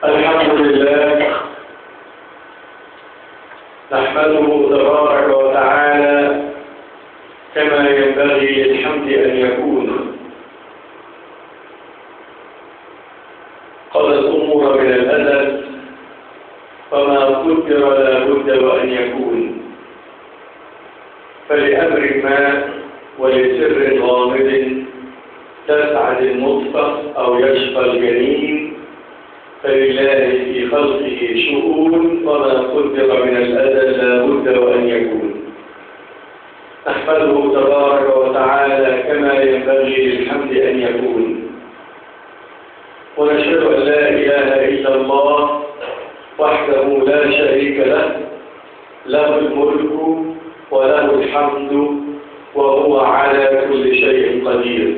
الحمد لله نحمده تبارك وتعالى كما ينبغي للحمد أن يكون قضى الأمور من الأزل فما قدر لا بد وأن يكون فلأمر ما ولسر غامض تسعد النطفة أو يشقى الجنين فلله في خلقه شؤون وما قدر من الأزل لا بد وأن يكون نحمده تبارك وتعالى كما ينبغي للحمد أن يكون ونشهد أن لا إله إلا الله وحده لا شريك له له الملك وله الحمد وهو على كل شيء قدير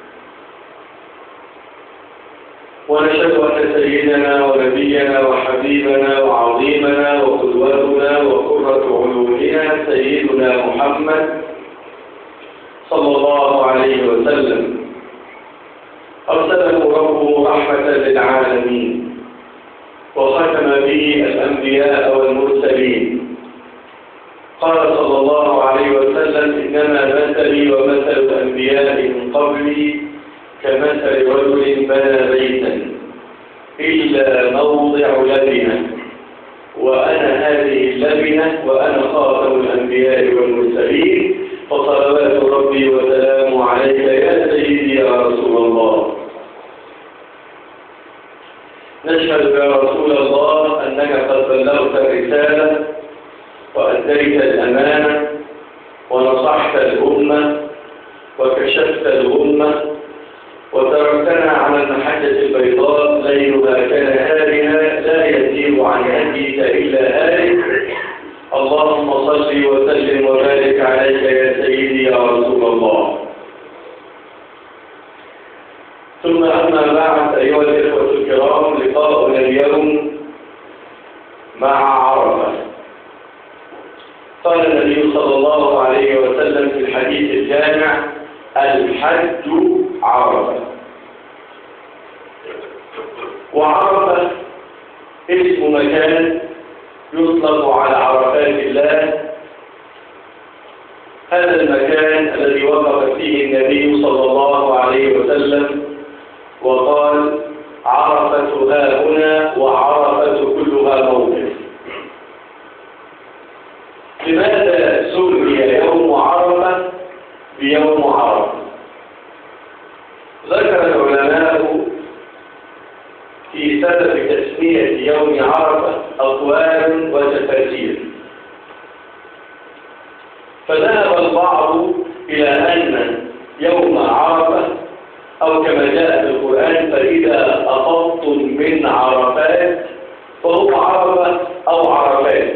ونشهد أن سيدنا ونبينا وحبيبنا وعظيمنا وقدوتنا وقرة علومنا سيدنا محمد صلى الله عليه وسلم أرسله ربه رحمة للعالمين وختم به الأنبياء والمرسلين قال صلى الله عليه وسلم إنما مثلي ومثل الأنبياء من قبلي كمثل رجل بنى بيتا إلا موضع لبنة وأنا هذه اللبنة وأنا خاتم الأنبياء والمرسلين فصلوات ربي وسلامه عليك يا سيدي يا رسول الله نشهد يا رسول الله أنك قد بلغت الرسالة وأديت الأمانة ونصحت الأمة وكشفت الأمة وتركتنا على المحجة البيضاء ليلها كنهارها لا يزيغ عن هديك إلا هالك اللهم صل وسلم وبارك عليك يا سيدي يا رسول الله ثم أما بعد أيها الإخوة الكرام لقاؤنا اليوم مع عرفة قال النبي صلى الله عليه وسلم في الحديث الجامع الحج عرفة وعرفة اسم مكان يطلق على عرفات الله هذا المكان الذي وقف فيه النبي صلى الله عليه وسلم وقال عرفة ها هنا وعرفة كلها موقف لماذا سمي يوم عرفة بيوم عرفة ذكر العلماء في سبب تسمية يوم عرفة أقوال وتفاسير فذهب البعض إلى أن يوم عرفة أو كما جاء في القرآن فإذا أفضتم من عرفات فهو عرفة أو عرفات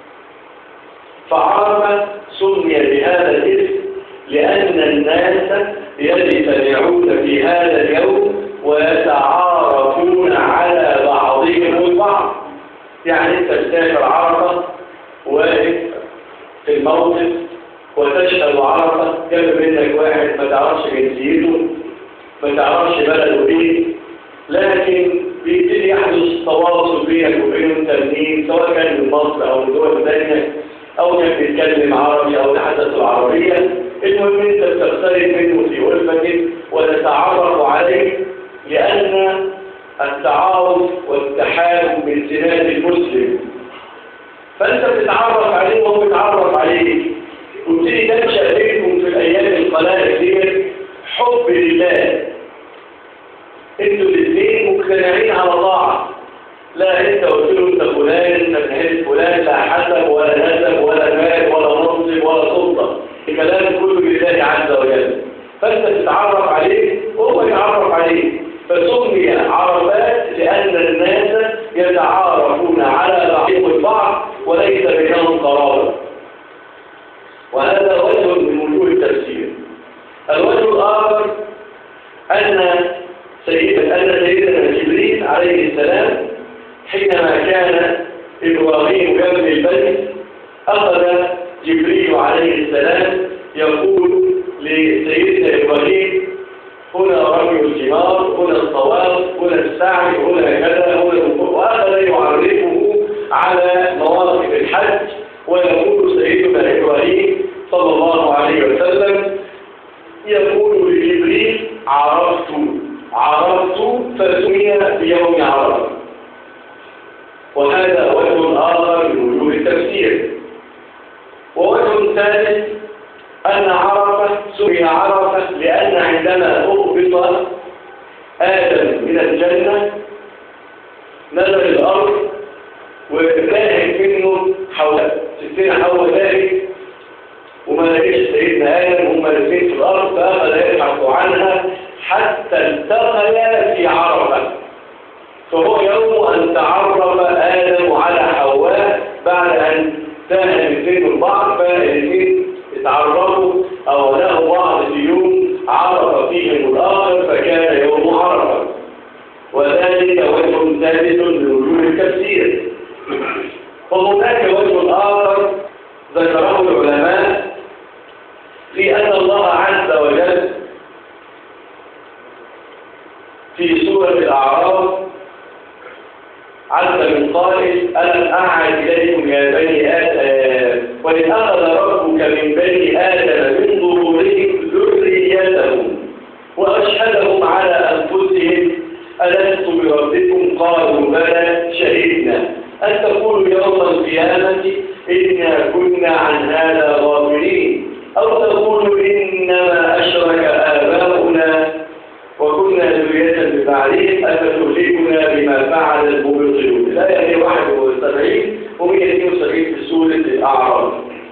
فعرفة سمي بهذا الاسم لأن الناس يجتمعون في هذا اليوم ويتعارفون على بعضهم البعض يعني انت تسافر عرفة واقف في الموقف وتشهد عرفة جنب منك واحد ما تعرفش جنسيته ما تعرفش بلده ايه لكن بيبتدي يحدث تواصل بينك وبينه انت منين سواء كان من مصر او من دول ثانيه او كان بيتكلم عربي او يتحدث العربيه المهم انت بتقترب منه في غرفه وتتعرف عليه لان التعارف والتحالف من سمات المسلم فانت بتتعرف عليه وهو بيتعرف عليك وابتدي تنشا بينكم في الايام القلائل ديت حب لله انتوا الاثنين مقتنعين على طاعه لا انت قلت له انت فلان انت ابن فلان لا حسب ولا نسب ولا مال ولا منصب ولا سلطه الكلام كله لله عز وجل فانت تتعرف عليه وهو يتعرف عليك فسمي عرفات لان الناس يتعارفون على بعضهم البعض وليس بينهم قرابه وهذا وجه من وجوه التفسير الوجه الاخر ان سيدنا ان سيدنا جبريل عليه السلام حينما كان إبراهيم يبني البيت أخذ جبريل عليه السلام يقول لسيدنا إبراهيم هنا رجل الجمار هنا الطواف هنا السعي هنا كذا هنا الوقوف وهذا يعرفه على مواقف الحج ويقول سيدنا إبراهيم صلى الله عليه وسلم يقول لجبريل عرفت عرفت فسمي بيوم عرفة وهذا وجه آخر من وجوه التفسير ووجه ثالث أن عرفة سمي عرفة لأن عندما أهبط آدم من الجنة نزل الأرض وكانت منه حواء ستين حواء ذلك وما لقيش سيدنا آدم هم الاثنين في الأرض فأخذ يبحث عنها حتى التقيا في عرفة فهو يوم أن تعرف آدم على حواء بعد أن تاه الاثنين من بعض فالاثنين اتعرفوا أو لقوا بعض في يوم عرف فيهم الآخر فكان يوم عرفة وذلك وجه ثالث من وجوه التفسير وهناك وجه آخر ذكره العلماء في أن الله عز وجل في سورة الأعراف عز من قائل ألم أعد إليكم يا بني آدم وإن أخذ ربك من بني آدم من ظهورهم ذريتهم وأشهدهم على أنفسهم ألست بربكم قالوا بلى شهدنا أن تقولوا يوم القيامة إنا كنا عن هذا غافلين أو تقولوا إنما أشرك آباؤنا وكنا ذرية ببعضهم أفتهلكنا بما فعل المبطلون الآية هي 71 و 172 في سورة الأعراف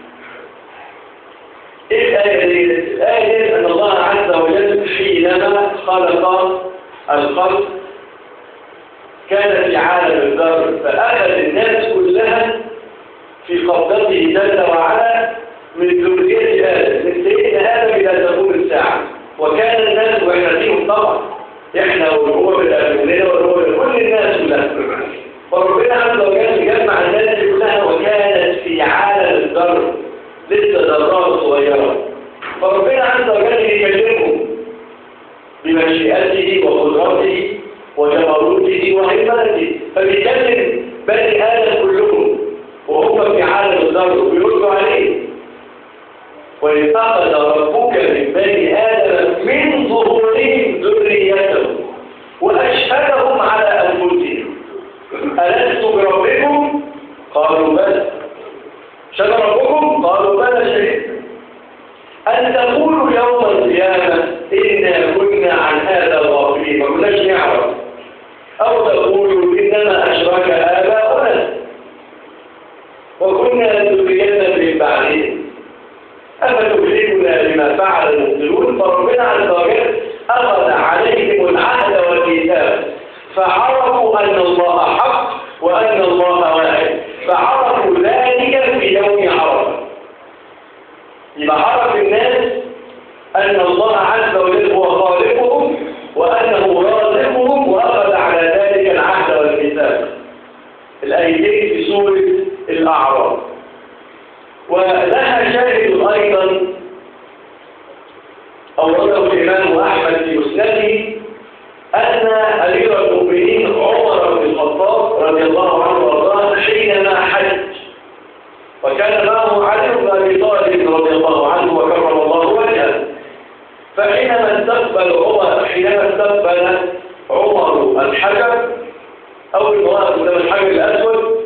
إيه الآية دي؟ الآية دي أن الله عز وجل حينما خلق الخلق كان في عالم الذر فأخذ الناس كلها في قبضته جل وعلا من ذرية آدم من سيدنا آدم إلى تقوم الساعة وكان الناس وإحنا فيهم طبعا إحنا والهو بالأبنين والهو كل الناس كلها فربنا عز وجل جمع الناس كلها وكانت في عالم الذر لسه ذرات صغيرة فربنا عز وجل يكلمهم بمشيئته وقدرته وجبروته وهيمنته فبيكلم بني آدم كلهم وهم في عالم الذر ويردوا عليه وإذ أخذ ربك من بني آدم من ظهورهم ذريتهم وأشهدهم على أنفسهم ألست بربكم؟ قالوا بلى شهد ربكم؟ قالوا بلى شهدنا أن تقولوا يوم القيامة إنا كنا عن هذا غافلين ما كناش نعرف أو تقولوا إنما أشرك آباؤنا وكنا ذرية من بعدهم أفتهلكنا بما فعل المبطلون فربنا عز وجل أخذ عليهم العهد والكتاب فعرفوا أن الله حق وأن الله واحد فعرفوا ذلك في يوم عرفة يبقى عرف الناس أن الله عز وجل هو خالقهم وأنه رازقهم وأخذ على ذلك العهد والكتاب الآيتين في سورة الأعراف ولها شاهد أيضا أورده الإمام أحمد في مسنده أن أمير المؤمنين عمر بن الخطاب رضي الله عنه وارضاه حينما حج وكان معه علي بن أبي طالب رضي الله عنه وكرم الله وجهه فحينما استقبل عمر حينما استقبل عمر الحجر أو المرأة قدام الحجر الأسود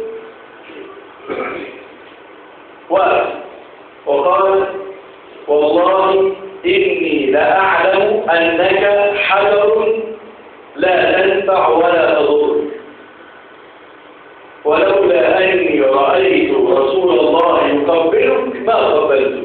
وقف وقال والله إني لأعلم أنك حجر لا تنفع ولا تضر ولولا أني رأيت رسول الله يقبلك ما قبلتك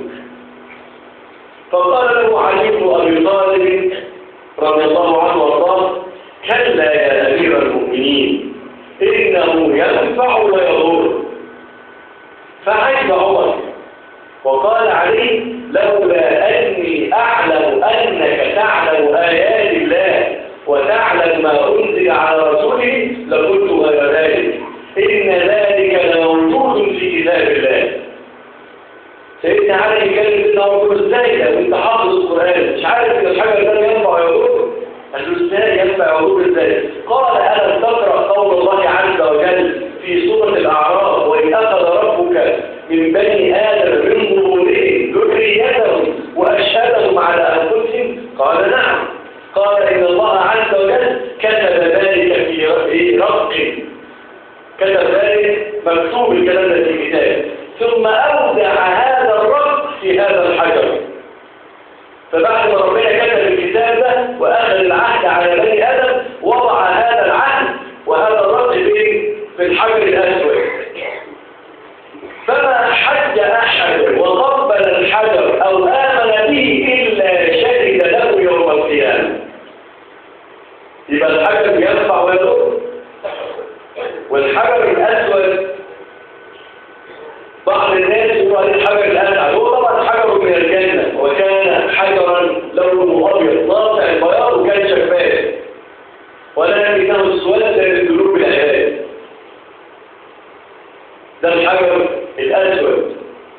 فقال له علي بن أبي طالب رضي الله عنه وارضاه كلا يا أمير المؤمنين إنه ينفع ويضر فعجب عمر وقال عليه لولا أني أعلم أنك تعلم آيات الله وتعلم ما أنزل على رسوله لقلت غير ذلك إن ذلك لموجود في كتاب الله سيدنا علي يتكلم سيدنا رسول ازاي ده وانت حافظ القرآن مش عارف ان الحجر ده ينفع ويضر قال نعم قال إن الله عز وجل كتب ذلك في رق كتب ذلك مكتوب الكلام ده في كتاب ثم أودع هذا الرق في هذا الحجر فبعد ما ربنا كتب الكتاب ده وأخذ العهد على بني آدم وضع هذا العهد وهذا الرق في الحجر الأسود فما حج أحد وقبل الحجر أو آمن به إلا شهد له يوم القيامة يبقى الحجر ينفع ويضر والحجر الأسود بعض الناس يقول عليه الحجر الأسود هو طبعا حجر من الجنة وكان حجرا لونه أبيض ناطع البياض وكان شفاف ولكنه اسود للقلوب العباد ده الحجر الأسود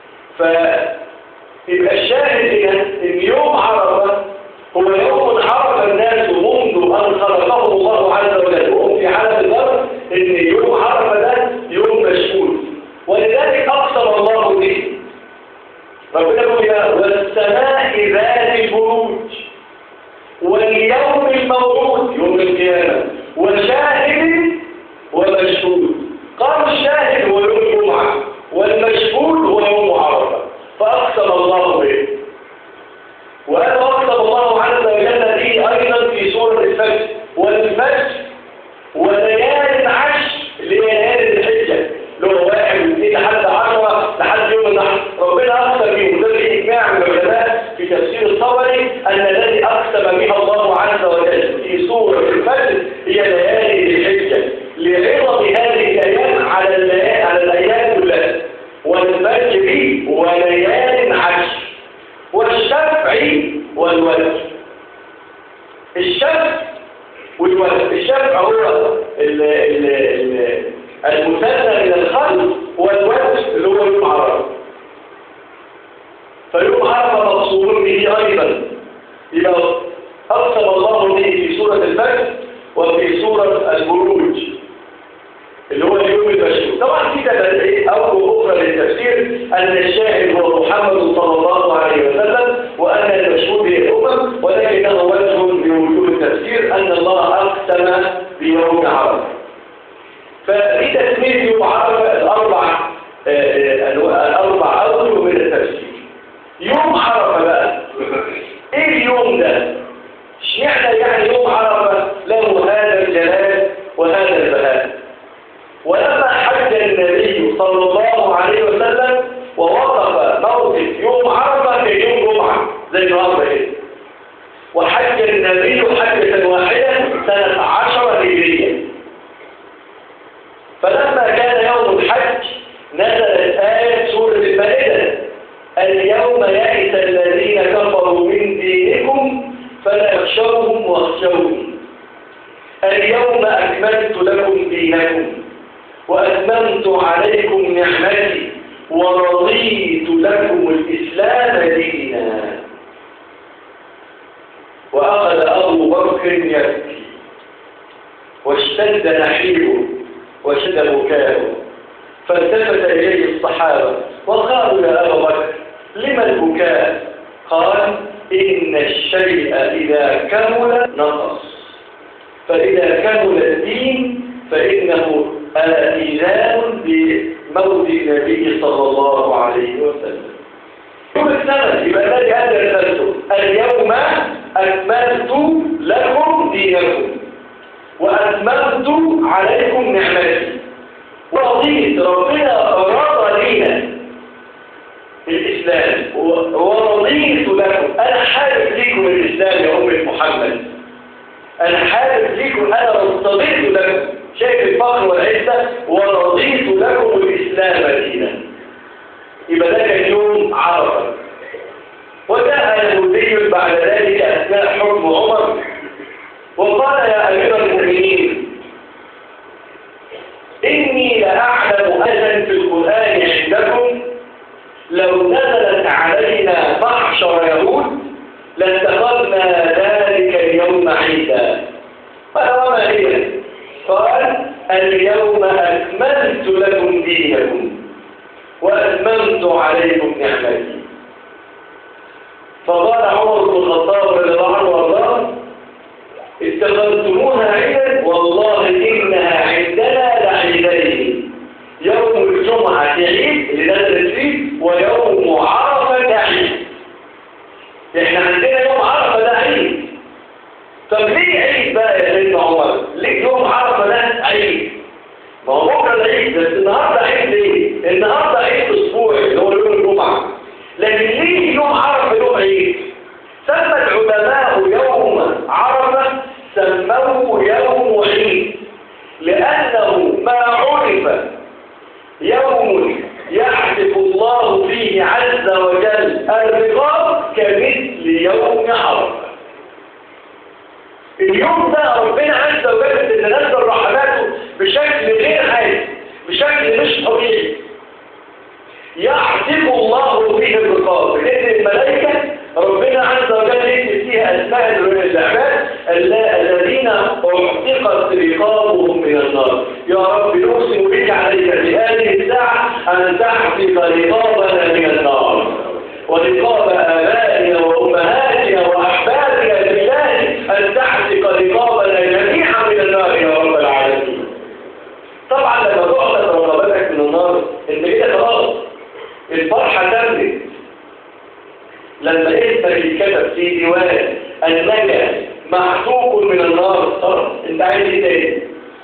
فيبقى الشاهد هنا ان يوم عرفة هو يوم عرف الناس منذ أن خلقهم الله عز وجل وهم في حالة الأرض ان يوم عرفة ده يوم مشهود ولذلك أقسم الله به ربنا يقول يا والسماء ذات البروج واليوم الموعود يوم القيامة وشاهد ومشهود قال الشاهد هو يوم الجمعة والمشهود هو يوم عرفة فأقسم الله به وهذا أقسم الله عز وجل به أيضا في سورة الفجر والفجر وليال عشر ليالي الحجة اللي هو واحد واثنين لحد عشرة لحد يوم النحر ربنا أقسم به وده الإجماع من العلماء في تفسير الطبري أن الذي أقسم به الله عز وجل في سورة الفجر هي ليالي الحجة لعظم هذه الأيام على الليالي على الأيام كلها والفجر وليال عشر والشفع والوتر الشفع والوتر الشفع هو ال ال ال المثنى من الخلق والوتر اللي هو يوم عرفه فيوم عرفه مقصود به ايضا يبقى اقسم الله به في سوره الفجر وفي سوره البروج اللي هو اليوم المشهود طبعا في تدريب أو أخرى للتفسير أن الشاهد هو محمد صلى الله عليه وسلم وأن المشهود هي الأمم ولكنه وجه لوجوه التفسير أن الله أقسم بيوم عرفة ففي تسمية يوم عرفة الأربع الأربع أوجه من التفسير يوم عرفة بقى إيه اليوم ده؟ اشمعنى يعني يوم عرفة له هذا الجلال وهذا البهاء ولما حج النبي صلى الله عليه وسلم ووقف موقف يوم عرفة في يوم جمعة زي النهارده كده وحج النبي حجة واحدة سنة عشرة هجرية فلما كان يوم الحج نزلت آية سورة المائدة اليوم يئس الذين كفروا من دينكم فلا يخشوهم واخشوني اليوم أكملت لكم دينكم وأتممت عليكم نعمتي ورضيت لكم الإسلام دينا وأخذ أبو بكر يبكي واشتد نحيبه وشد بكاؤه فالتفت إليه الصحابة وقالوا يا أبا بكر لما البكاء قال إن الشيء إذا كمل نقص فإذا كمل الدين فإنه إيذان بموت النبي صلى الله عليه وسلم يوم السنة يبقى الذي هذا رسالته اليوم أكملت لكم دينكم وأتممت عليكم نعمتي ورضيت ربنا رضى لينا الإسلام ورضيت لكم أنا حابب لكم الإسلام يا أمة محمد أنا حابب لكم أنا رضيت لكم شايف الفقر والعزة ورضيت لكم الإسلام دينا يبقى ده كان يوم عرفة وجاء يهودي بعد ذلك أثناء حكم عمر وقال يا أمير المؤمنين إني لأعلم أجا في القرآن عندكم لو نزلت علينا معشر يهود لاتخذنا ذلك اليوم عيدا قال وما هي قال اليوم أكملت لكم دينكم وأتممت عليكم نعمتي فقال عمر بن الخطاب رضي الله عنه وارضاه اتخذتموها عيدا والله انها عندنا لعيدين يوم الجمعة عيد اللي نزلت فيه ويوم عرفة عيد احنا عندنا يوم عرفة ده عيد طب ليه عيد بقى يا سيدنا عمر ليه يوم عرفة ده عيد ما هو بكره العيد بس النهارده عيد ليه النهارده عيد اسبوعي اللي هو يوم الجمعة لكن ليه يوم عرفة يوم عيد سمى العلماء يوم عرفة سموه يوم عيد لأنه ما عرف يوم يحدث الله فيه عز وجل الرقاب كمثل يوم عرفة اليوم ده ربنا عز وجل تتنزل رحماته بشكل غير عادي بشكل مش طبيعي يحدث الله فيه الرقاب بإذن الملائكة ربنا عز وجل يكتب فيها أسماء العباد الذين اعتقت رقابهم من النار يا رب نقسم بك عليك في هذه الساعة أن تحفظ رقابنا من النار ورقاب آبائنا وأمهاتنا وأحبابنا بالله أن تحفظ رقابنا جميعا من النار يا رب العالمين طبعا لما تعطت رقابتك من النار انت كده خلاص الفرحة تمت لما اسمك يتكتب في ديوان انك معتوق من النار خلاص انت عايز ايه تاني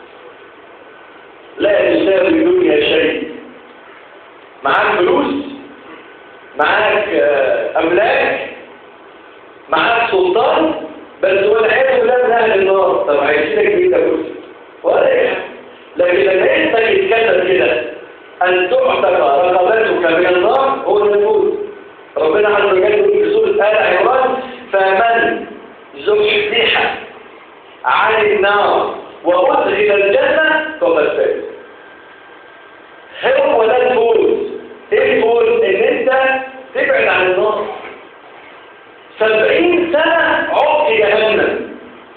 لا تساوي الدنيا شيء معاك فلوس معاك املاك معاك سلطان بس والعياذ بالله من اهل النار طب عايزينك مين ده كله ولا ايه لكن لما اسمك يتكتب كده ان تعتق رقبتك من النار هو المفروض ربنا عز وجل يقول في سورة آل عمران فمن زحزح عن النار وأدخل الجنة فقد فاز هو ده الفوز ايه الفوز ان انت تبعد عن النار سبعين سنة عقد جهنم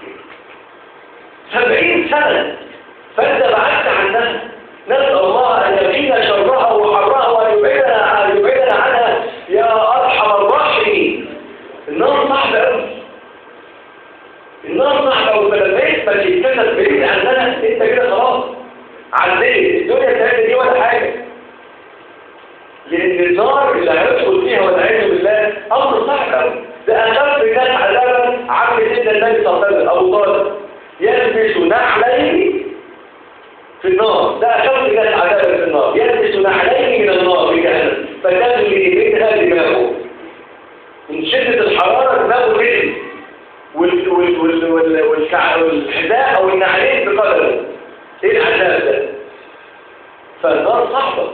سبعين سنة فانت بعدت عنها نسأل الله أن يقينا شرها وحرها وأن يبعدنا يبعدنا عنها يا أرحم الراحمين النار صعبة أوي النار صعبة أوي فلما اسمك يتكتب بعيد عنها أنت كده خلاص عديت الدنيا الثانية دي ولا حاجة لأن النار اللي هيدخل فيها والعياذ بالله أمر صعب أوي ده أخف الناس عذابا عم سيدنا النبي صلى الله عليه وسلم أبو طالب يلبس نعليه في النار ده أخف الناس عذابا في النار يلبس نعليه من النار في جهنم فتجري منها دماغه من شدة الحرارة دماغه رجل وال وال وال وال والكع- والحذاء أو النعلين بقدره إيه العذاب ده؟ فالنار صعبة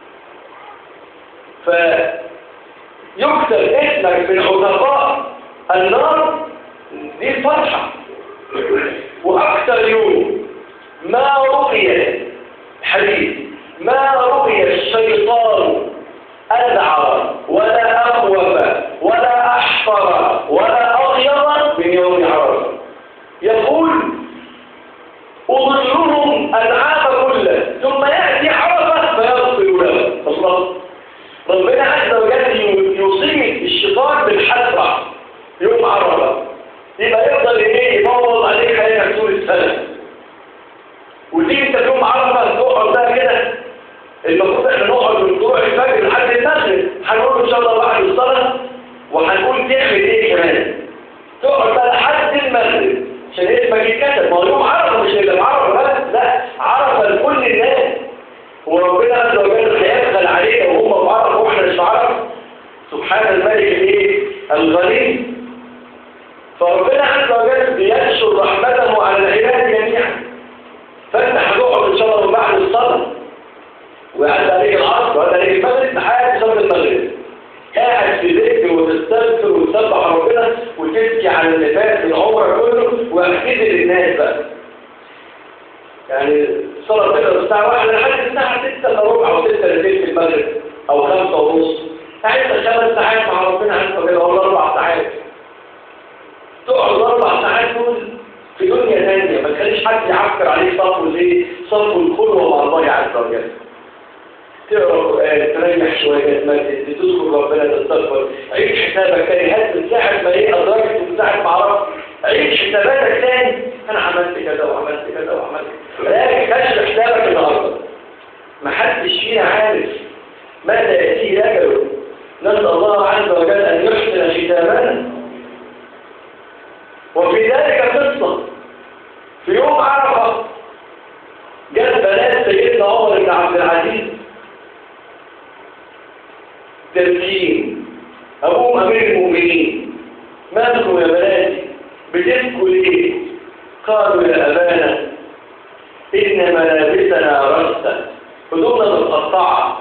فيكتب اسمك من عتقاء النار دي الفرحة وأكثر يوم ما رقي حديث ما رقي الشيطان أدعى ولا أخوف ولا أحقر ولا أغير من يوم عرفة يقول أضلهم العام كله ثم يأتي عرفة فيغفر له الله ربنا عز وجل يصيب الشيطان بالحسرة يوم عرفة يبقى يفضل ايه يبوظ عليك حياتك طول السنة وتيجي انت في يوم عرفة تقعد بقى كده المفروض احنا نقعد من طلوع الفجر لحد المغرب هنقول ان شاء الله بعد الصلاة وهنقول تعمل ايه كمان تقعد بقى لحد المغرب عشان اسمك يتكتب ما هو يوم عرفة مش اللي عرفة بس لا عرفة لكل الناس وربنا عز وجل هيدخل علينا وهم في عرفة واحنا مش في عرفة سبحان الملك الايه الغني فربنا عز وجل بينشر رحمته على العباد جميعا فانت هتقعد ان شاء الله من بعد الصلاه ويعدي عليك العصر ويعدي عليك المغرب لحد صلاه المغرب قاعد في ذكر وتستغفر وتسبح ربنا وتبكي على اللي فات من عمرك كله واعتذر للناس بقى يعني الصلاه بتبدا الساعه 1 لحد الساعه 6 الا ربع او 6 الا في المغرب او 5 ونص قاعد خمس ساعات مع ربنا عز وجل ولا اربع ساعات تقعد اربع ساعات دول في دنيا ثانيه ما تخليش حد يعكر عليك صفو زي صفو الخلوه مع الله عز وجل تقرا قران تريح شويه تمسك تذكر ربنا تستغفر عيد حسابك تاني هات من ساعه ما ايه ادركت ومن ساعه ما عرفت عيد حساباتك تاني انا عملت كذا وعملت كذا وعملت لكن كشف حسابك النهارده ما حدش فينا عارف متى ياتيه اجله نسال الله عز وجل ان يحسن ختامنا وفي ذلك قصه في يوم عرفه جت بنات سيدنا عمر بن عبد العزيز تبكين أبوهم أمير المؤمنين مالكم يا بناتي بتبكوا ليه قالوا يا أبانا إن ملابسنا رسة هدومنا متقطعة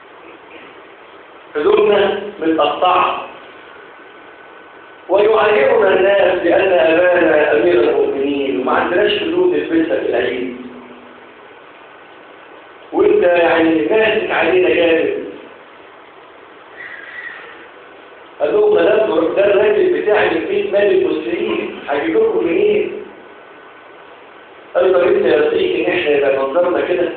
هدومنا متقطعة ويعيرنا الناس بأن أبانا أمير المؤمنين وما عندناش هدوم نلبسها في العيد وانت يعني ماسك علينا جامد قال لهم ده ده الراجل بتاعي اللي فيه مال المسلمين هجيب لكم منين؟ قال طب انت يرضيك ان احنا يبقى منظرنا كده؟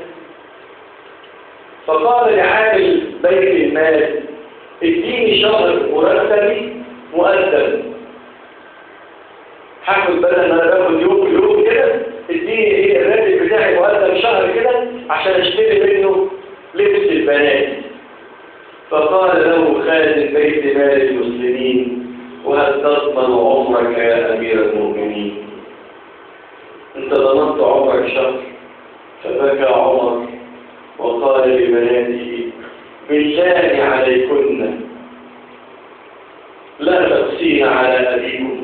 فقال لعامل بيت المال اديني شهر مرتبي مؤدب هاخد بدل ما انا باخد يوم يوم كده اديني ايه الراتب بتاعي مؤدب شهر كده عشان اشتري منه لبس البنات فقال له خازن بيت مال المسلمين وهل تضمن عمرك يا امير المؤمنين انت ضمنت عمرك شهر فبكى عمر وقال لبناته بالله عليكن لا تقسين على أبيكم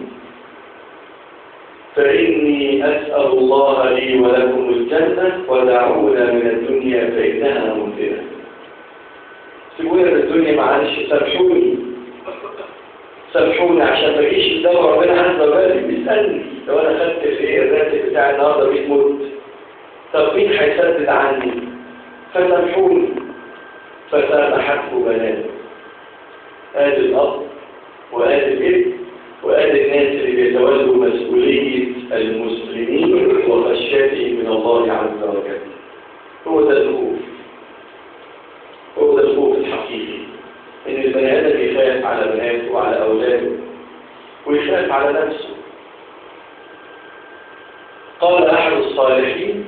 فإني أسأل الله لي ولكم الجنة ودعونا من الدنيا فإنها ممتنة سيبونا من الدنيا معلش سامحوني سامحوني عشان ما اجيش قدام ربنا عز وجل بيسألني لو أنا خدت في إيه الراتب بتاع النهارده 100 مت طب مين هيسدد عني؟ فسامحوني فسامحته بنات آدي الأب وآدي الابن وآدي الناس اللي بيتولوا مسؤولية المسلمين وخشيتهم من الله عز وجل هو ده الخوف هو ده الخوف الحقيقي إن البني آدم يخاف على بناته وعلى أولاده ويخاف على نفسه قال أحد الصالحين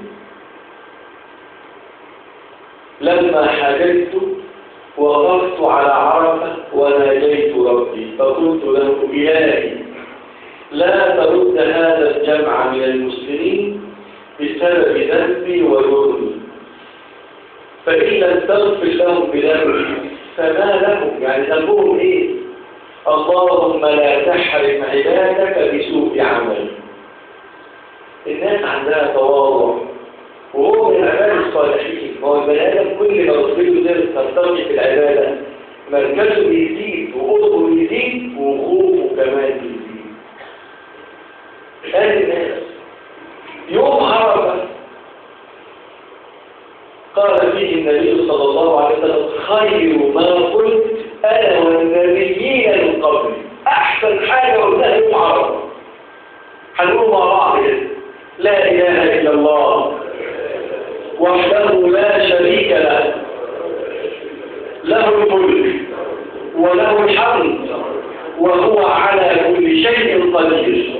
لما حاججت وقفت على عرفة وناجيت ربي فقلت له إلهي لا ترد هذا الجمع من المسلمين بسبب ذنبي وجرمي فإن لم تغفر لهم بذنبي فما لهم يعني ذنبهم إيه اللهم لا تحرم عبادك بسوء عمل الناس عندها تواضع وهو من العباد الصالحين هو البني ادم كل ما تصيبه زي ترتقي في العباده مركزه بيزيد وقربه بيزيد وخوفه كمان بيزيد هذه الناس يوم عرفه قال فيه النبي صلى الله عليه وسلم خير ما قلت انا والنبيين من قبلي احسن حاجه قلتها يوم عرفه هنقول مع بعض كده لا اله الا الله وحده لا شريك له له الملك وله الحمد وهو على كل شيء قدير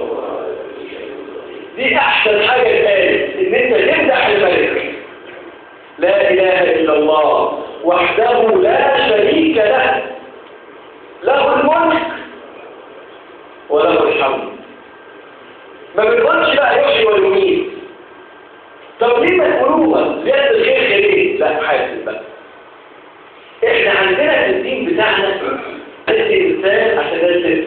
دي احسن حاجه اتقالت ان انت تمدح الملك لا اله الا الله وحده لا شريك له له الملك وله الحمد ما بنقولش بقى يحيي ويميت طب ليه ما تقولوها زيادة الخير خيرين لا حاسب بقى احنا عندنا في الدين بتاعنا ادي مثال عشان ده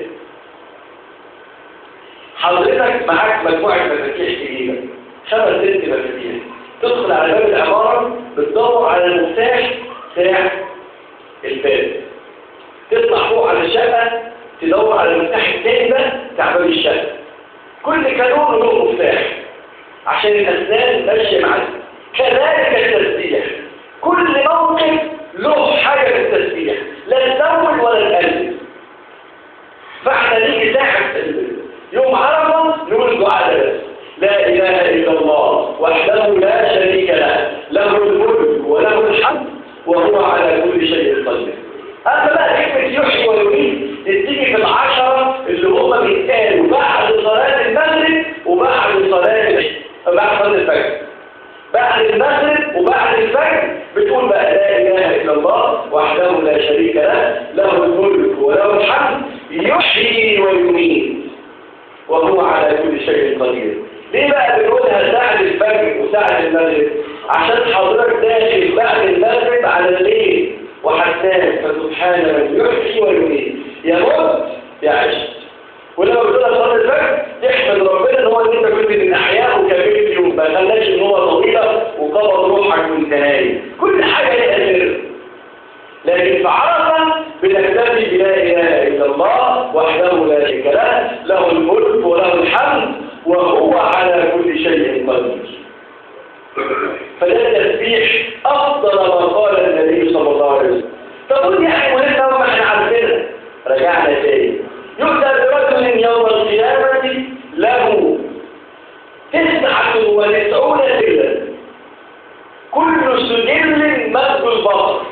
حضرتك معاك مجموعة مفاتيح جديدة خمس ست مفاتيح تدخل على باب العمارة بتدور على المفتاح بتاع الباب تطلع فوق على الشقة تدور على المفتاح التاني ده بتاع باب الشقة كل كانون له مفتاح عشان الأسنان ماشية معاك كذلك التسبيح كل موقف له حاجة في التسبيح لا الأول ولا القلب فاحنا نيجي ساحة يوم عرفة نقول الدعاء ده بس لا إله إلا الله وحده لا شريك له له الملك وله الحمد وهو على كل شيء قدير أما بقى كلمة يحيي ويميت تيجي في العشرة اللي هم بيتقالوا بعد صلاة المغرب وبعد صلاة بعد صلاة الفجر بعد المغرب وبعد الفجر بتقول بقى لا إله إلا الله وحده لا شريك له له الملك وله الحمد يحيي ويميت وهو على كل شيء قدير ليه بقى بنقولها ساعة الفجر وساعة المغرب عشان حضرتك داخل بعد المغرب على الليل وحسان فسبحان من يحيي ويميت يموت يعيش ولما بتقول صلاه الفجر تحمد ربنا ان هو ان انت كنت من احياء وكملت يوم ما خلاش ان هو طويله وقبض روحك وانت نايم كل حاجه ليها سر لكن في عرفه بنكتفي بلا اله الا الله وحده لا شريك له له الملك وله الحمد وهو على كل شيء قدير فده التسبيح افضل ما قال النبي صلى الله عليه وسلم فقل يعني مهم ما احنا عارفينها رجعنا تاني يؤتى برجل يوم القيامة له تسعة وتسعون سجلا كل سجل مد البصر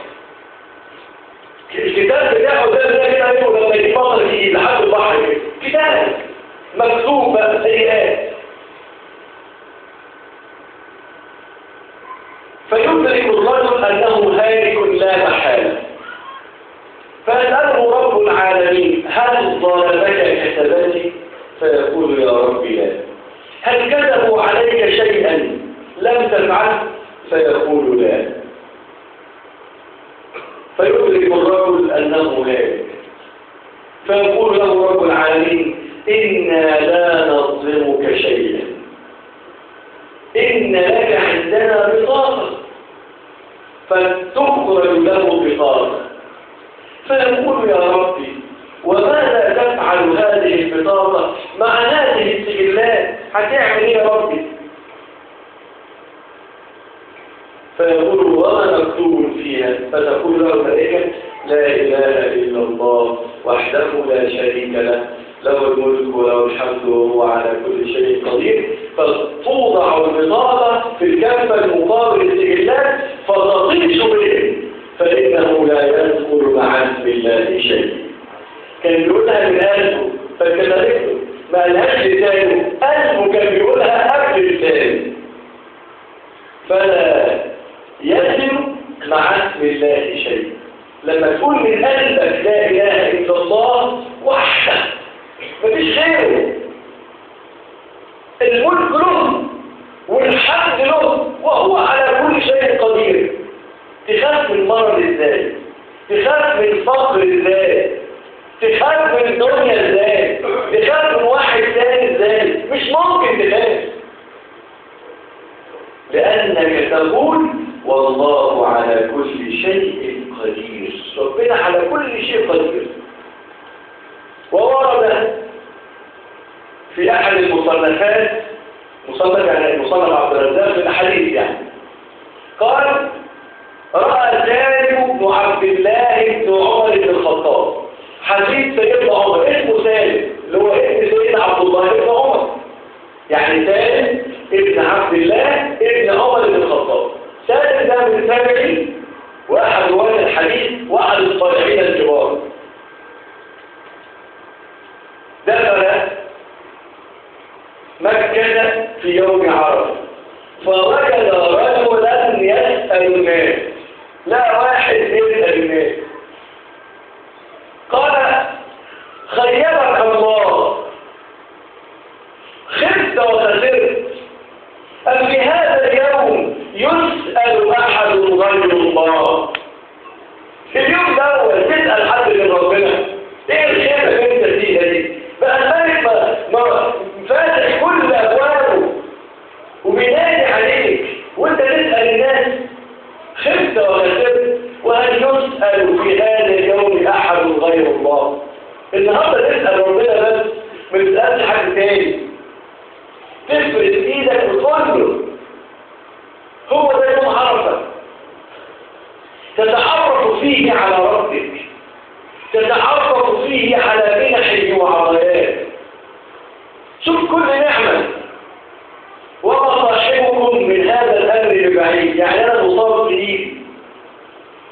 الكتاب بتاعه ده ده كده ايه لما يتفضل فيه لحد البحر كده كتاب مكتوب بقى سيئات فيدرك الرجل انه هالك لا محاله فيسأله رب العالمين هل ظلمك كتبتي فيقول يا رب لا هل كتبوا عليك شيئا لم تفعل فيقول لا فيدرك الرجل أنه هالك فيقول له رب العالمين إنا لا نظلمك شيئا إن لك عندنا بطاقة فتخرج له بطاقة فيقول يا ربي وماذا تفعل هذه البطاقة مع هذه السجلات هتعمل ايه يا ربي فيقول وما مكتوب فيها فتقول له الملائكة لا إله إلا الله وحده لا شريك له له الملك وله الحمد وهو على كل شيء قدير فتوضع البطاقة في الكفة المقابل السجلات فتطيش بهم فإنه لا يذكر مع اسم الله شيء كان بيقولها من قلبه فكذلك ما قالهاش لسانه قلبه كان بيقولها قبل لسانه فلا يذكر مع اسم الله شيء لما تقول من قلبك لا إله إلا الله وحده مفيش غيره الملك له والحمد له وهو على كل شيء قدير تخاف من المرض ازاي تخاف من الفقر ازاي تخاف من الدنيا ازاي تخاف من واحد ثاني ازاي مش ممكن تخاف لانك تقول والله على كل شيء قدير ربنا على كل شيء قدير وورد في احد المصنفات مصنف يعني مصنف عبد الرزاق في الاحاديث يعني قال رأى سالم بن عبد الله بن عمر بن الخطاب حديث سيدنا عمر اسمه سالم اللي هو ابن سيدنا عبد الله بن عمر يعني سالم ابن عبد الله ابن عمر بن الخطاب سالم ده من تابعي واحد رواه الحديث واحد الصالحين الكبار دخل مكة في يوم عرفة فوجد رجلا يسأل الناس لا واحد يسأل الناس قال خيبك الله خفت وخسرت أم في هذا اليوم يسأل أحد غير الله اليوم ده تسأل حد من ربنا ايه الخيبة اللي انت فيها دي بقى الملك ما فاتح كل أبوابه وبينادي عليك وانت تسأل الناس خفت وخسرت وهل يسأل في هذا اليوم أحد غير الله النهارده تسأل ربنا بس ما تسألش حد تاني تفرد ايدك وتقول له هو ده يوم عرفة تتعرف فيه على ربك تتعرف فيه على منحه وعطاياه شوف كل نعمة وما صاحبكم من هذا الأمر ببعيد يعني أنا مصاب جديد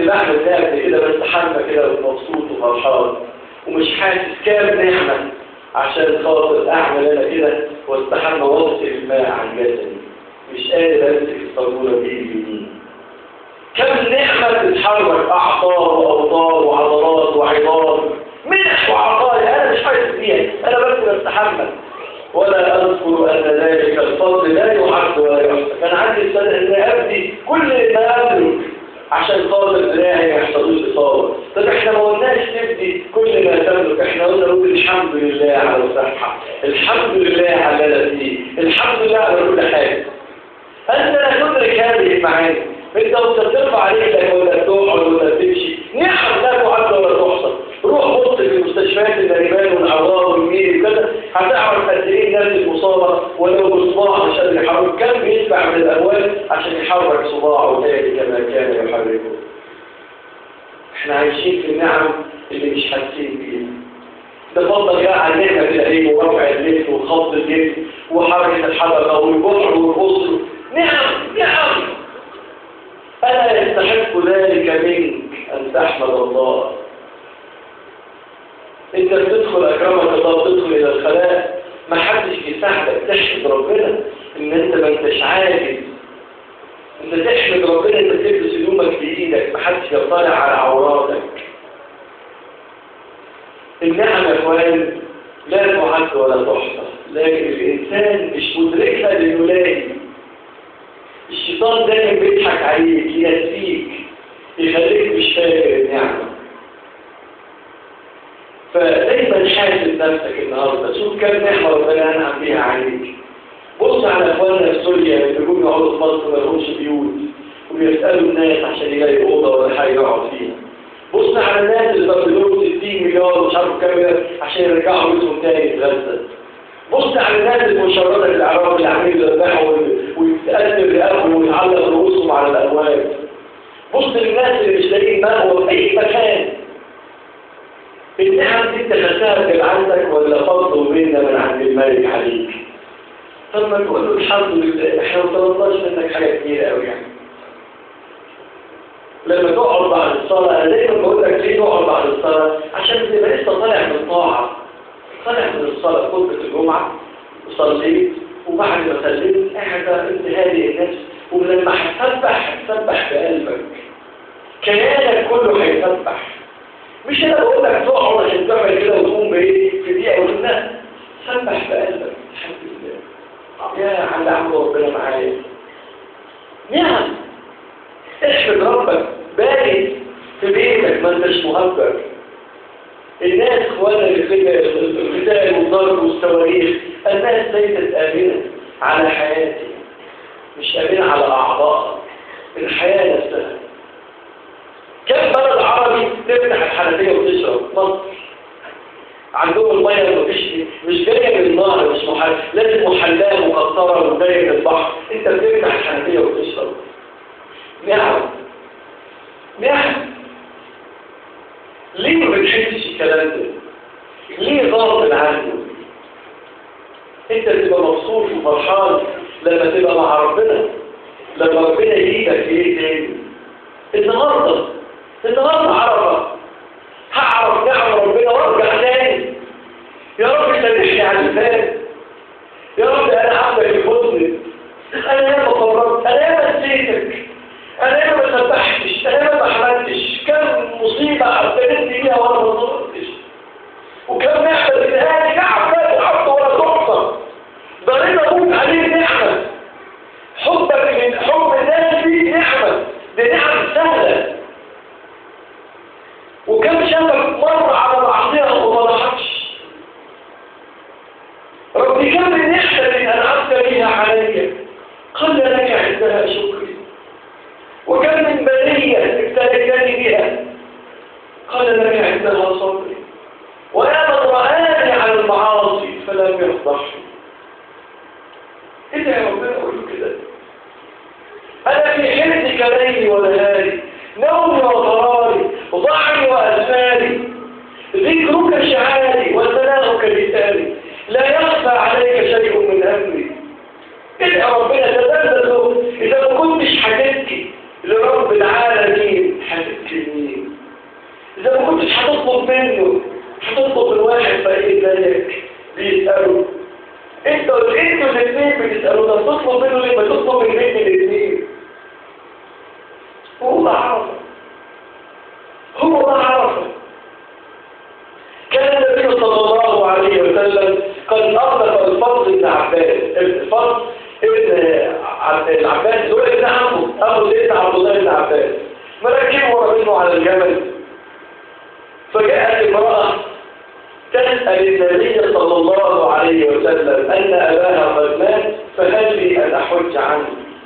بعمل ده قبل كده بستحمى كده ومبسوط وفرحان ومش حاسس كام نعمة عشان خاطر أعمل أنا كده واستحمى وأغسل الماء عن جسدي مش قادر أمسك الصابونة بإيدي اليمين كم نعمة تتحرك أعصاب وأوتار وعضلات وعظام منح وعطايا أنا مش حاسس بيها أنا بس بستحمل ولا أذكر أن ذلك الفضل لا يعد ولا يحسب كان عندي السنة أن أبدي كل ما أملك عشان خاطر دراعي ما يحصلوش إصابة طب إحنا ما قلناش تبدي كل ما تملك إحنا قلنا نقول الحمد لله على الصحة الحمد لله على اللي فيه الحمد لله على كل حاجة أنت لا تدرك هذه المعاني انت وانت بترفع رجلك ولا تقعد ولا تمشي نعم لا تعد ولا تحصى روح بص في مستشفيات النريمان والاعضاء والميل وكذا هتعرف قد ايه الناس المصابه ولو بصباع عشان يحرك كم بيدفع من الاموال عشان يحرك صباعه تاني كما كان يحركه احنا عايشين في النعم اللي مش حاسين بيها ده فضل بقى على النعمه بالايد ورفع اليد وخفض اليد وحركه الحلقه والبحر والقصر نعم نعم ألا يستحق ذلك منك أن تحمد الله أنت بتدخل أكرمك الله تدخل إلى الخلاء ما حدش بيساعدك تحمد ربنا إن أنت ما أنتش عاجز أنت تحمد ربنا أنت تلبس هدومك بإيدك ما حدش يطلع على عوراتك النعم يا إخوان لا تعد ولا تحصى لكن الإنسان مش مدركها للولاية الشيطان دايما بيضحك عليك ينسيك يخليك مش فاكر النعمة فدايما حاسب نفسك النهارده شوف كم نعمة ربنا أنعم بيها عليك بص على اخواننا في سوريا اللي بيقولوا يقعدوا في مصر ما لهمش بيوت وبيسألوا الناس عشان يلاقي أوضة ولا حاجة يقعد فيها بص على الناس اللي بيقولوا 60 مليار ومش عارف كام عشان يرجعوا بيتهم تاني يتغذى بص على الناس المشردة في الأعراب اللي عاملين يذبحوا ويتأثر رقابهم ويتعلق رؤوسهم على الأموال بص للناس اللي مش لاقيين مأوى في أي مكان النعم دي انت خدتها من عندك ولا فضل منا من عند الملك عليك طب ما تقول له الحمد لله احنا ما طلبناش منك حاجه كتيره قوي يعني لما تقعد بعد الصلاه انا دايما بقول لك ليه تقعد بعد الصلاه عشان تبقى لسه طالع من الطاعه طالع من الصلاه خطبه الجمعه وصليت وبعد ما سلمت قاعد انت هادئ النفس ولما هتسبح هتسبح بقلبك كيانك كله هيسبح مش انا بقول لك تقعد عشان تعمل كده وتقوم بايه في دقيقه ولا لا سبح بقلبك الحمد لله يا على عمل ربنا معايا نعم احمد ربك باقي في بيتك ما انتش مهجر الناس اخوانا اللي في الغذاء والضرب والصواريخ الناس ليست امنه على حياتي مش امنه على اعضائها الحياه نفسها كم بلد عربي تفتح الحنفيه وتشرب مصر عندهم الميه مفيش مش جايه من النهر مش محل لازم محلاه مقطره وجايه من البحر انت بتفتح الحنفيه وتشرب نعم نعم ليه ما بتحسش الكلام ده ليه غاضب عنه انت تبقى مبسوط وفرحان لما تبقى مع ربنا لما ربنا يجيبك في ايه تاني النهارده النهارده عرفه هعرف نعم ربنا وارجع تاني يا رب سامحني على الفات يا رب انا عبدك الحزن انا ياما قررت انا ياما نسيتك انا ياما ما سبحتش انا ياما ما حملتش كم مصيبه عبدلت بيها وانا ما صبرتش وكم نعمه اديها لي نعم لا تعد ولا تحصى ضرينا ابوك عليه نعمه حبك من حب الناس دي نعمه دي نعم سهله وكم شافك مر على معصيه وما ضحكش ربي كم من نعمه انعمت بها علي قل لك عندها شكري وكم من بلية ابتليتني بها قال لك عندها صبري ويا من رآني على المعاصي فلم يفضحني ايه ده يا ربنا اقول له كده انا في حرزك ليلي ونهاري نومي وقراري ضعي واسفاري ذكرك شعاري وثناؤك لساني لا يخفى عليك شيء من امري ادعى ربنا تذلل له اذا ما كنتش هتبكي لرب العالمين هتبكي دول انتوا الاثنين بتسألونا تطلب منه ليه ما تطلب من بيت الاثنين هو ده عرفه هو ده عرفه كان النبي صلى الله عليه وسلم قد أطلق الفضل بن عباس الفضل ابن عب- العباس دول ابن عمه أبو سيدنا عبد الله بن عباس مركبه ورا منه على الجبل فجاءت امرأة تسأل النبي صلى الله عليه وسلم أن أباها قد مات فهل لي أن أحج عنه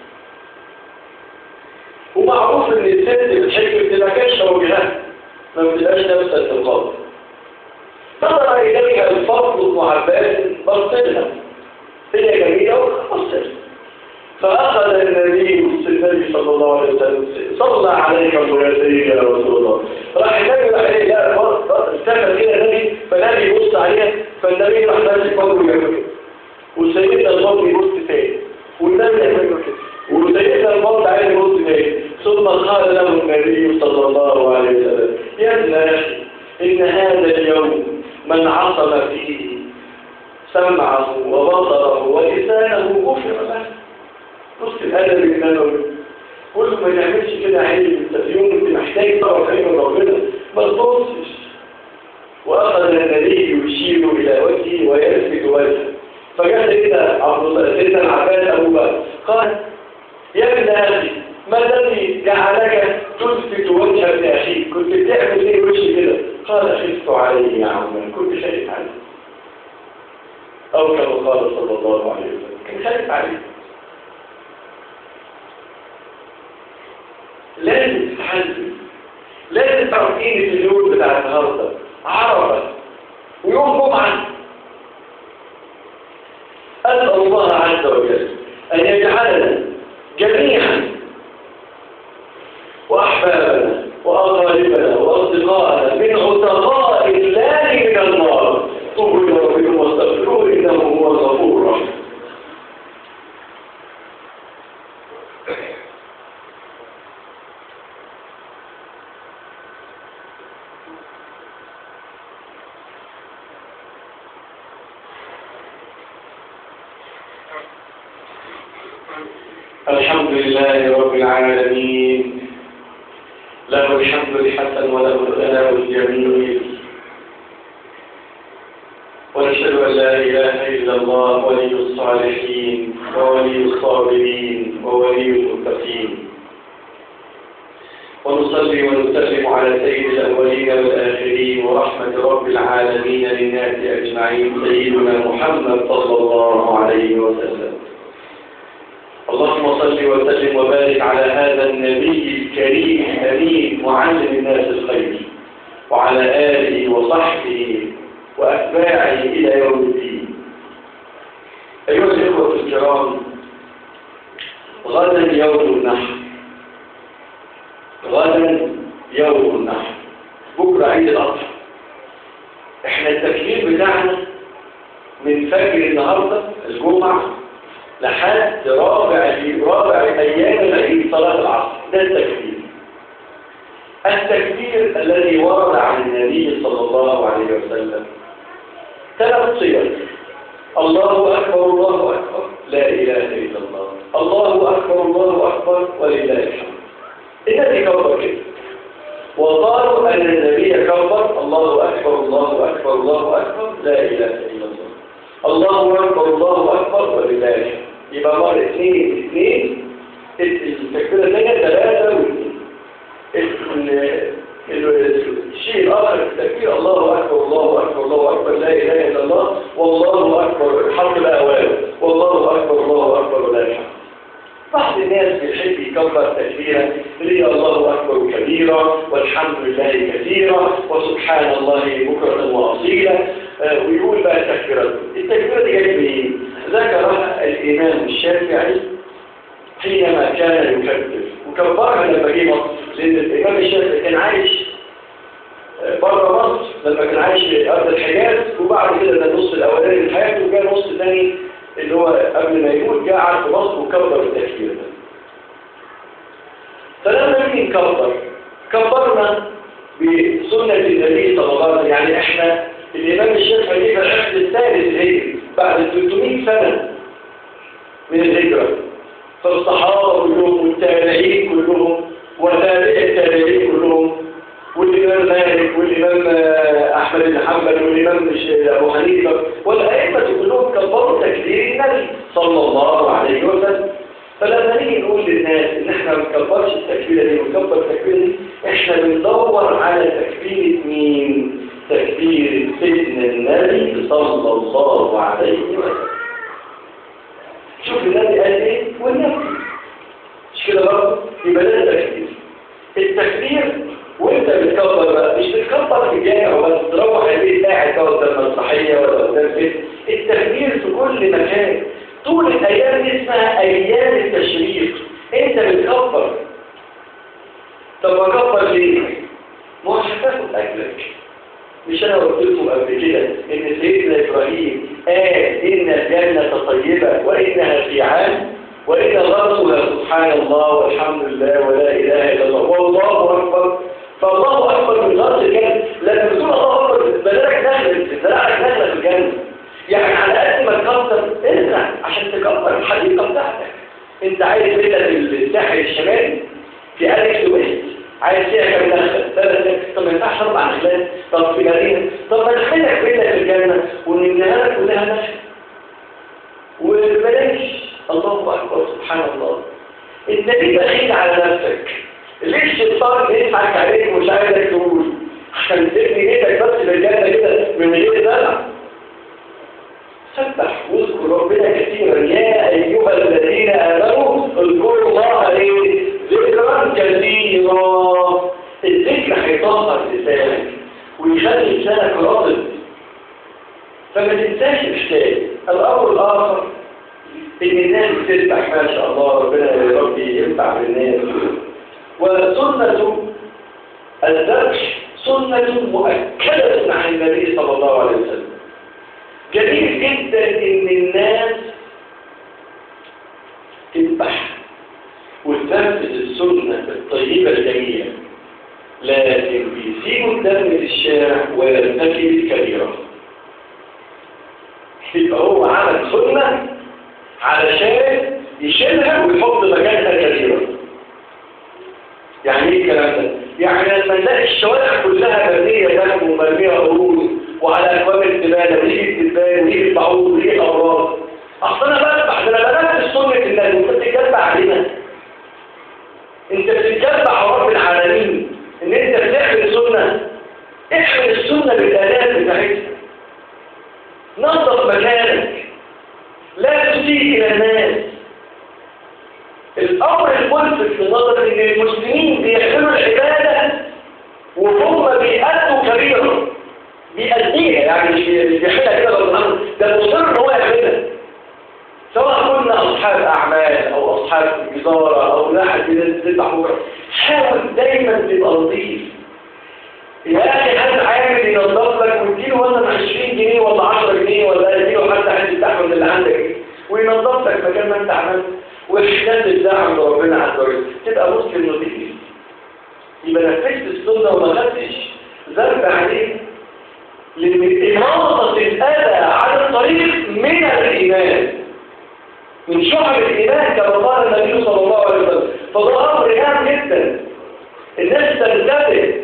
ومعروف ان الست بتحب بتبقى كاشفه وجهها ما بتبقاش نفسها القلب نظر اليها الفضل بن عباس بصلها هي جميله وبصلها فاخذ النبي النبي صلى الله عليه وسلم صلى عليك يا سيدي يا رسول الله راح النبي راح ايه لا استخدم كده النبي فالنبي يبص عليها فالنبي راح ماسك فضله جنبه وسيدنا الفضل يبص تاني والنبي يعمل له كده وسيدنا الموت عايز يبص تاني ثم قال له النبي صلى الله عليه وسلم يا ابن اخي ان هذا اليوم من عصم فيه سمعه وبصره ولسانه غفر له بص الادب النبوي كل ما نعملش كده عيب انت في يوم انت محتاج تعرف علم ربنا ما تبصش واخذ النبي يشير الى وجهه ويلفت وجهه فجاء سيدنا عبد الله سيدنا العباس ابو بكر قال يا ابن اخي ما الذي جعلك تلفت وجه ابن اخيك كنت بتعمل ايه وشي كده قال خفت عليه يا عم كنت خايف عليه او كما قال صلى الله عليه وسلم كان خايف عليه لازم تتحزن لازم تعرف قيمه اليوم بتاع النهارده عرفه ويوم جمعه أسأل الله عز وجل أن يجعلنا جميعا وأحبابنا وأقاربنا وأصدقائنا من عتقاء الله من النار طوبوا إلى ربكم واستغفروه إنه هو الغفور الرحيم الحمد لله رب العالمين له الحمد الحسن وله الثناء الجميل ونشهد أن لا إله إلا الله ولي الصالحين وولي الصابرين وولي المتقين ونصلي ونسلم على سيد الأولين والآخرين ورحمة رب العالمين للناس أجمعين سيدنا محمد صلى الله عليه وسلم اللهم صل وسلم وبارك على هذا النبي الكريم الأمين معلم الناس الخير وعلى آله وصحبه وأتباعه إلى يوم الدين أيها الإخوة الكرام غدا يوم النحر غدا يوم النحر بكرة عيد الأضحى احنا التكليف بتاعنا من فجر النهاردة الجمعة لحد رابع رابع ايام العيد صلاه العصر ده التكبير التكبير الذي ورد عن النبي صلى الله عليه وسلم ثلاث صيغ الله اكبر الله اكبر لا اله الا الله الله اكبر الله اكبر ولله الحمد النبي كبر كده وقالوا ان النبي كبر الله اكبر الله اكبر الله اكبر لا اله الا الله الله أكبر الله أكبر ولله الحمد يبقى مرة اثنين اثنين التكبيرة الثانية ثلاثة واثنين الشيء الآخر في التكبير الله أكبر الله أكبر الله أكبر لا إله إلا الله والله أكبر الحمد لله أولا والله أكبر الله أكبر ولا الحمد بعض الناس بيحب يكبر تكبيرا لي الله أكبر كبيرا والحمد لله كثيرا وسبحان الله بكرة وأصيلا آه ويقول بقى التكبيرات التكبيرة دي جاية منين؟ ذكرها الإمام الشافعي حينما كان يكبر وكبرها لما جه مصر لأن الإمام الشافعي كان عايش بره مصر لما كان عايش في أرض الحجاز وبعد كده ده النص الأولاني من حياته وجاء النص الثاني اللي هو قبل ما يموت جاء قعد في مصر وكبر التكبير ده فلما نيجي نكبر كبرنا بسنة النبي صلى الله عليه وسلم يعني احنا الإمام الشافعي في العقد الثالث هي بعد 300 سنة من الهجرة فالصحابة كلهم والتابعين كلهم وتابع التابعين كلهم والإمام مالك والإمام أحمد بن حنبل والإمام أبو حنيفة والأئمة كلهم كبروا تكبير النبي صلى الله عليه وسلم فلما نيجي نقول للناس إن إحنا ما بنكبرش التكبيرة دي ونكبر التكبيرة دي إحنا بندور على تكبيرة مين؟ تكبير سيدنا النبي صلى الله عليه وسلم شوف النبي قال ايه والنبي مش كده برضه يبقى ده التكبير التكبير وانت بتكبر بقى مش بتكبر في الجامع ولا تروح البيت قاعد بقى قدام المسرحيه ولا قدام البيت التكبير في كل مكان طول الايام دي اسمها ايام التشريق انت بتكبر طب اكبر ليه؟ ما مش هتاخد اجرك مش انا قلت لكم قبل كده ان سيدنا ابراهيم قال ان الجنه طيبه وانها في عام وان غرسها سبحان الله والحمد لله ولا اله الا الله والله اكبر فالله اكبر من غرس الجنه لما بتقول الله اكبر بلاك نخله بلاك نخله في الجنه يعني على قد ما تكبر ازرع عشان تكبر الحديقه بتاعتك انت عايز فيلا في الساحل الشمالي في اليكس ويست عايز فيها كم نخله ثلاث طب ما ينفعش اربع نخلات طب في مدينه طب ما نخلك فيلا في الجنه ونملاها لك كلها نخل وبلاش الله اكبر سبحان الله انت ليه بخيل على نفسك ليه الشيطان يضحك عليك ومش عايزك تقول عشان تبني ايدك بس في الجنه كده من غير زرع سبح واذكر ربنا كثيرا يا ايها الذين امنوا اذكروا الله ايه ذكرا كثيرا الذكر هيطهر لسانك ويخلي لسانك راضي فما تنساش الاشكال الامر الاخر ان الناس بتسبح ما شاء الله ربنا يا رب ينفع بالناس وسنه الذبح سنه مؤكده عن النبي صلى الله عليه وسلم جميل جدا ان الناس تذبح وتنفذ السنة الطيبة الجميلة لكن بيسيبوا الدم في الشارع ويرتكب الكبيرة يبقى هو عمل سنة علشان يشيلها ويحط مكانها كبيرة يعني ايه الكلام ده؟ يعني لما نلاقي الشوارع كلها مبنية دم ومرمية قرود وعلى اكواب الزباله وليه الزبال وليه البعوض وليه الامراض اصل انا بذبح ده انا بنفذ سنه الله انت بتتجبع علينا انت بتتجبع رب العالمين ان انت بتعمل سنه اعمل السنه بالالات بتاعتها نظف مكانك لا تسيء الى الناس الامر الملفت للنظر ان المسلمين بيعملوا العباده وهم بيأدوا كبيره بيأديها يعني مش بيحلها كده بالظبط ده مصر ان هو يعملها سواء كنا اصحاب اعمال او اصحاب وزاره او لاحد بتذبح بكره حاول دايما تبقى لطيف يا اخي حد عامل ينظف لك واديله مثلا 20 جنيه ولا 10 جنيه ولا اديله حتى عند التحمل اللي عندك وينظف لك مكان ما انت عملت واحتاج الدعم لربنا عز وجل تبقى مسلم نظيف يبقى نفذت السنه وما خدتش ذنب عليه لأن إماطة الأذى على الطريق من الإيمان من شعب الإيمان كما قال النبي صلى الله عليه وسلم فده أمر هام جدا الناس تنتبه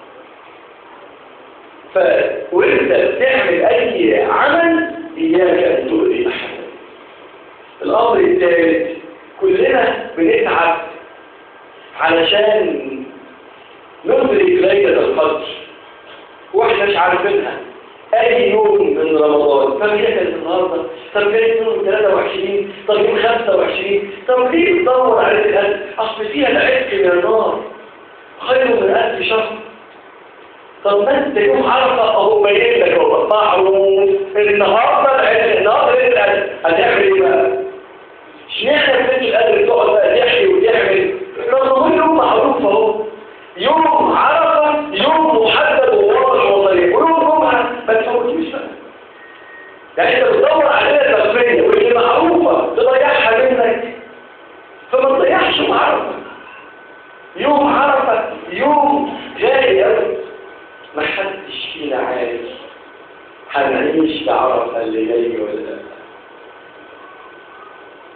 ف... وانت بتعمل أي عمل إياك أن تؤذي أحد الأمر الثالث كلنا بنتعب علشان ندرك ليلة القدر واحنا مش عارفينها اي يوم من رمضان طب هي كانت النهارده طب كانت يوم 23 طب يوم 25 طب ليه تدور على الألف اصل فيها العتق من النار خير من ألف شهر طب ما انت يوم عرفه اهو باين لك هو معروف النهارده العتق النهارده الألف هتعمل ايه بقى؟ اشمعنى بنت القدر تقعد بقى تحكي وتعمل رمضان يوم معروف اهو يوم عرفه يوم محدد وواضح وصريح ويوم جمعه ما تفوتوش بقى يعني انت بتدور عليها تغفيه واللي معروفه تضيعها منك فما تضيعش يوم عرفه يوم عرفه يوم غالي قوي ما حدش فينا عارف هنعيش بعرفه اللي جاي ولا لا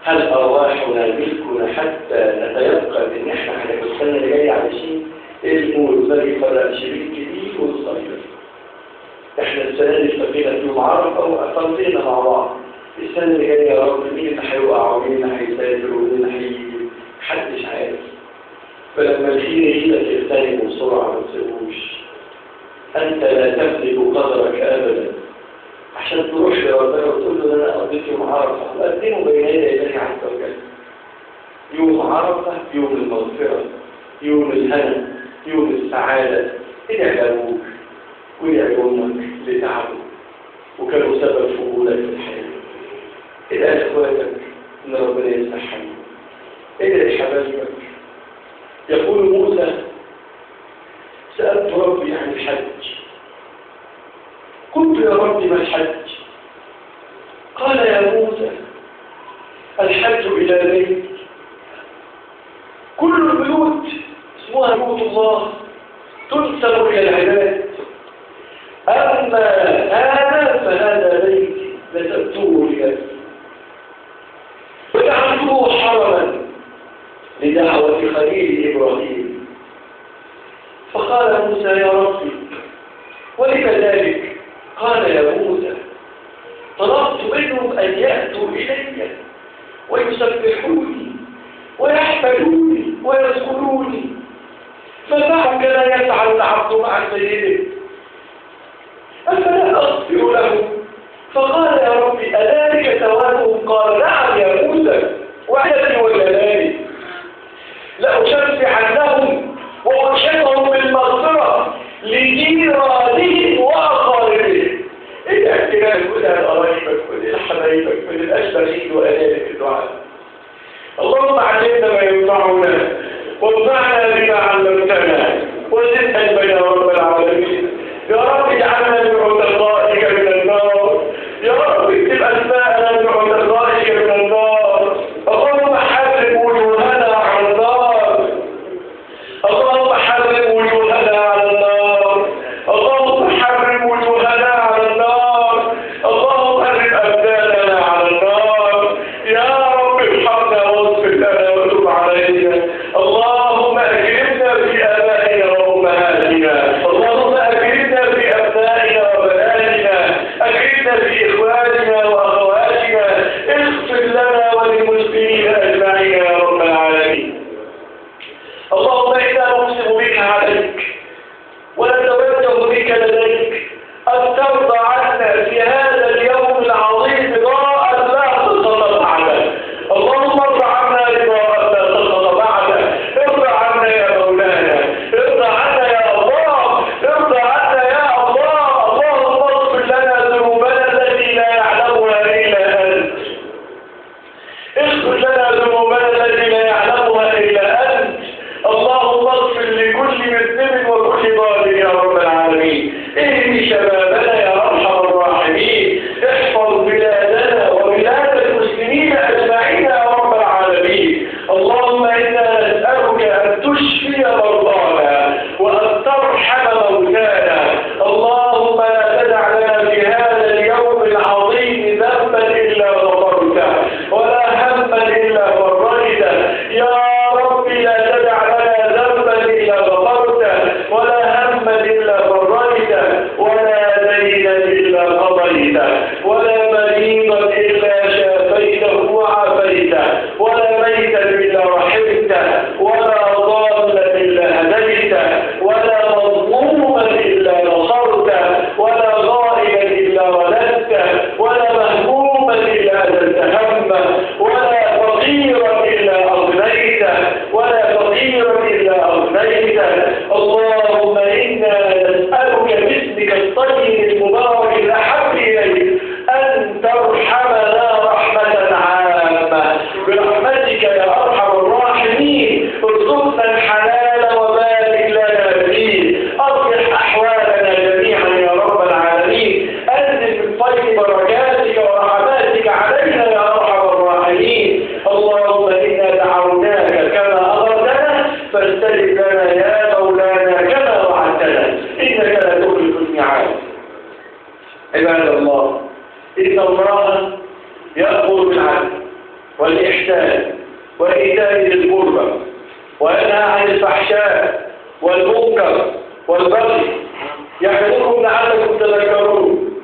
هل أرواحنا ملكنا حتى نتيقن إن إحنا هنبقى السنة اللي جاية عايشين الموت ما بيفرقش بين الكبير والصغير إحنا السنة دي اشتقينا في يوم عرفة وأقضينا مع بعض السنة اللي جاية يا رب مين اللي هيوقع ومين اللي هيسافر ومين اللي هيجي محدش عارف فلما الخير يجيلك اغتنمه بسرعة ما تسيبوش أنت لا تملك قدرك أبدا عشان تروح لربنا وتقول له أنا قضيت يوم عرفة وقدمه بين يدي الله عز وجل يوم عرفة يوم المغفرة يوم الهنا يوم السعادة ادعي لأبوك وادعي لأمك لتعبه وكانوا سبب في قبولك في الحياة ادعي لإخواتك إن ربنا يفتح عليهم ادعي لحبايبك يقول موسى سألت ربي عن الحج قلت يا ربي ما الحج قال يا موسى الحج إلى بيت كل البيوت اسمها بيوت الله تنسب إلى العباد أما هذا فهذا بيتي نسبته لك وجعلته حرما لدعوة خليل إبراهيم فقال موسى يا ربي ولم ذلك قال يا موسى طلبت منهم أن يأتوا إلي ويسبحوني ويحمدوني ويذكروني فدعك لا يفعل العبد مع سيده أفلا أغفر له فقال يا ربي أذلك ثوابهم قال نعم يا موسى وعيدي وجلالي لأشفعنهم وأرشدهم بالمغفرة لجيرانهم وأقاربهم إيه اعتناء كل قرايبك كل حبايبك كل الأشبهين وأهالك الدعاء اللهم علمنا ما ينفعنا وانفعنا بما علمتنا وزدنا علما يا رب العالمين يا رب اجعلنا من عتقائك من النار يا رب اكتب اسماءنا من عتقائك من النار اللهم حرم وجوهنا على النار اللهم حرم وجوهنا على النار اللهم حرم وجوهنا على النار اللهم حرم أبداننا على النار يا رب ارحمنا واغفر لنا وتب علينا اللهم أكرمنا في آبائنا وأمهاتنا اللهم أكرمنا في أبنائنا وبناتنا أكرمنا في إخواننا وأخواتنا اغفر لنا وللمسلمين أجمعين يا رب العالمين اللهم إنا نقسم بك عليك ونتوجه بك لديك أن ترضى عنا في هذا اليوم العظيم رضاء لا تسقط بعده اللهم ارضى عنا رضاء لا تسقط بعده ارضى عنا يا مولانا ارضى عنا يا الله ارضى عنا يا الله اللهم اغفر لنا ذنوبنا التي لا يعلمها إلا أنت اغفر لنا ذنوبنا التي لا يعلمها إلا أنت اللهم اغفر لكل مسلم وكل ضال يا رب العالمين اهدي شبابنا يا أرحم الراحمين احفظ بلادنا وبلاد المسلمين أجمعين يا رب العالمين اللهم إنا نسألك أن تشفي مرضانا وأن ترحم موتانا اللهم لا تدع لنا في هذا اليوم العظيم ذنبا إلا غفرته ولا هما إلا فرجته يا رب لا تدع لنا ذنبا إلا غفرته ولا هما إلا فرجته ولا دينا إلا قضيته ولا مريضا إلا شافيته وعافيته ولا ميتا إلا رحمته ولا ضالا إلا هديته ولا مظلوما إلا نصرته ولا غائبا إلا رددته ولا مهموما إلا أزلت همه ولا فقيرا إلا أغنيته ولا فقيرا إلا أغنيته اللهم إنا نسألك باسمك الطيب المبارك الأحب إليك أن ترحمنا رحمة عامة برحمتك يا أرحم الراحمين ارزقنا الحلال وبارك لنا فيه أصلح أحوالنا جميعا يا رب العالمين أنزل من فيض بركاتك ورحماتك علينا يا أرحم الراحمين اللهم إنا دعوناك كما أمرتنا فاستجب لنا يا مولانا كما وعدتنا إنك لا تخلف الميعاد عباد الله إن الله يأمر بالعدل والإحسان وإيتاء ذي القربى وينهى عن الفحشاء والمنكر والبغي يعظكم لعلكم تذكرون